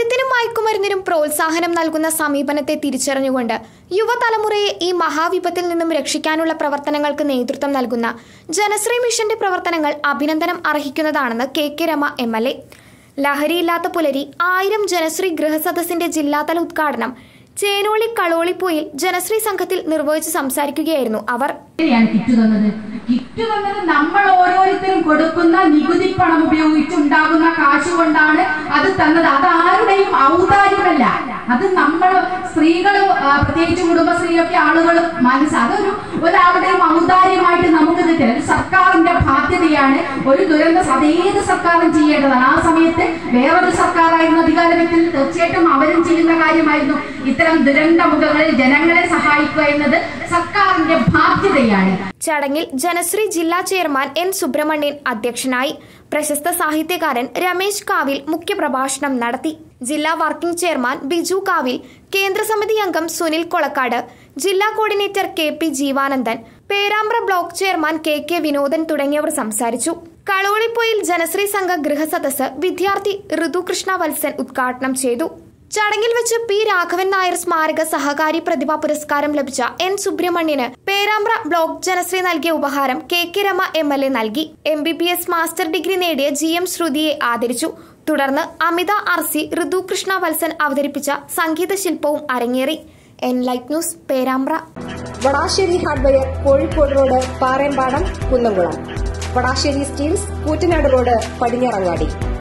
മദ്യത്തിനും മയക്കുമരുന്നിനും പ്രോത്സാഹനം നൽകുന്ന സമീപനത്തെ തിരിച്ചറിഞ്ഞുകൊണ്ട് യുവതലമുറയെ ഈ മഹാവിപത്തിൽ നിന്നും രക്ഷിക്കാനുള്ള പ്രവർത്തനങ്ങൾക്ക് നേതൃത്വം നൽകുന്ന ജനശ്രീ മിഷന്റെ പ്രവർത്തനങ്ങൾ അഭിനന്ദനം അർഹിക്കുന്നതാണെന്ന് K K Rema M L A ലഹരിയില്ലാത്ത പുലരി ആയിരം ജനശ്രീ ഗൃഹസദസ്സിന്റെ ജില്ലാതല ഉദ്ഘാടനം ചേനോളി കളോളിപ്പോയിൽ ജനശ്രീ സംഘത്തിൽ നിർവഹിച്ച് സംസാരിക്കുകയായിരുന്നു അവർ എങ്ങനെയാണ് കിറ്റ് തന്നത് കിറ്റ് തന്നത് നമ്മൾ ഓരോരുത്തരും കൊടുക്കുന്ന നികുതി പണം ഉപയോഗിച്ചുണ്ടാകുന്ന കാശ് കൊണ്ടാണ് അത് തന്നത് അത് ആരുടെയും ഔദാര്യമല്ല അത് നമ്മൾ സ്ത്രീകളും ആ, പ്രത്യേകിച്ച് കുടുംബശ്രീയൊക്കെ ആളുകളും മനസ്സ് അതൊരു ഒരാളുടെയും ഔദാര്യമായിട്ട് നമുക്ക് കിട്ടില്ല അത് സർക്കാരിന്റെ ബാധ്യതയാണ് ഒരു ദുരന്ത സ- അതേത് സർക്കാരും ചെയ്യേണ്ടതാണ് ആ സമയത്ത് വേറൊരു സർക്കാരായിരുന്നു അധികാരത്തിൽ തീർച്ചയായിട്ടും അവരും ചെയ്യുന്ന കാര്യമായിരുന്നു ഇത്തരം ദുരന്തമുഖങ്ങളിൽ ജനങ്ങളെ സഹായിക്കുക എന്നത് സർക്കാരിന്റെ ബാധ്യതയാണ് ചടങ്ങിൽ ജനശ്രീ ജില്ലാ ചെയർമാൻ എൻ സുബ്രഹ്മണ്യൻ അധ്യക്ഷനായി പ്രശസ്ത സാഹിത്യകാരൻ രമേശ് കാവിൽ മുഖ്യപ്രഭാഷണം നടത്തി ജില്ലാ വർക്കിംഗ് ചെയർമാൻ ബിജു കാവിൽ കേന്ദ്രസമിതി അംഗം സുനിൽ കൊളക്കാട് ജില്ലാ coordinator K P Jeevanandan Perambra block chairman K K Vinodan തുടങ്ങിയവർ സംസാരിച്ചു കളോളിപ്പൊയിൽ ജനശ്രീ സംഘ ഗൃഹസദസ് വിദ്യാർത്ഥി ഋതുകൃഷ്ണ വത്സൻ ഉദ്ഘാടനം ചെയ്തു ചടങ്ങിൽ വെച്ച് പി രാഘവൻ നായർ സ്മാരക സഹകാരി പ്രതിഭാ പുരസ്കാരം ലഭിച്ച എൻ സുബ്രഹ്മണ്യന് പേരാമ്പ്ര ബ്ലോക്ക് ജനശ്രീ നൽകിയ ഉപഹാരം K K Rema M L A നൽകി M B B S master degree നേടിയ ജി എം ശ്രുതിയെ ആദരിച്ചു തുടർന്ന് അമിത അർസി ഋതുകൃഷ്ണ വത്സൻ അവതരിപ്പിച്ച സംഗീത ശില്പവും അരങ്ങേറി N light news Perambra Vadasseri hardware Kozhikode road Parembadam Kunnamkulam Vadasseri steels Koottanad road Padinjarangadi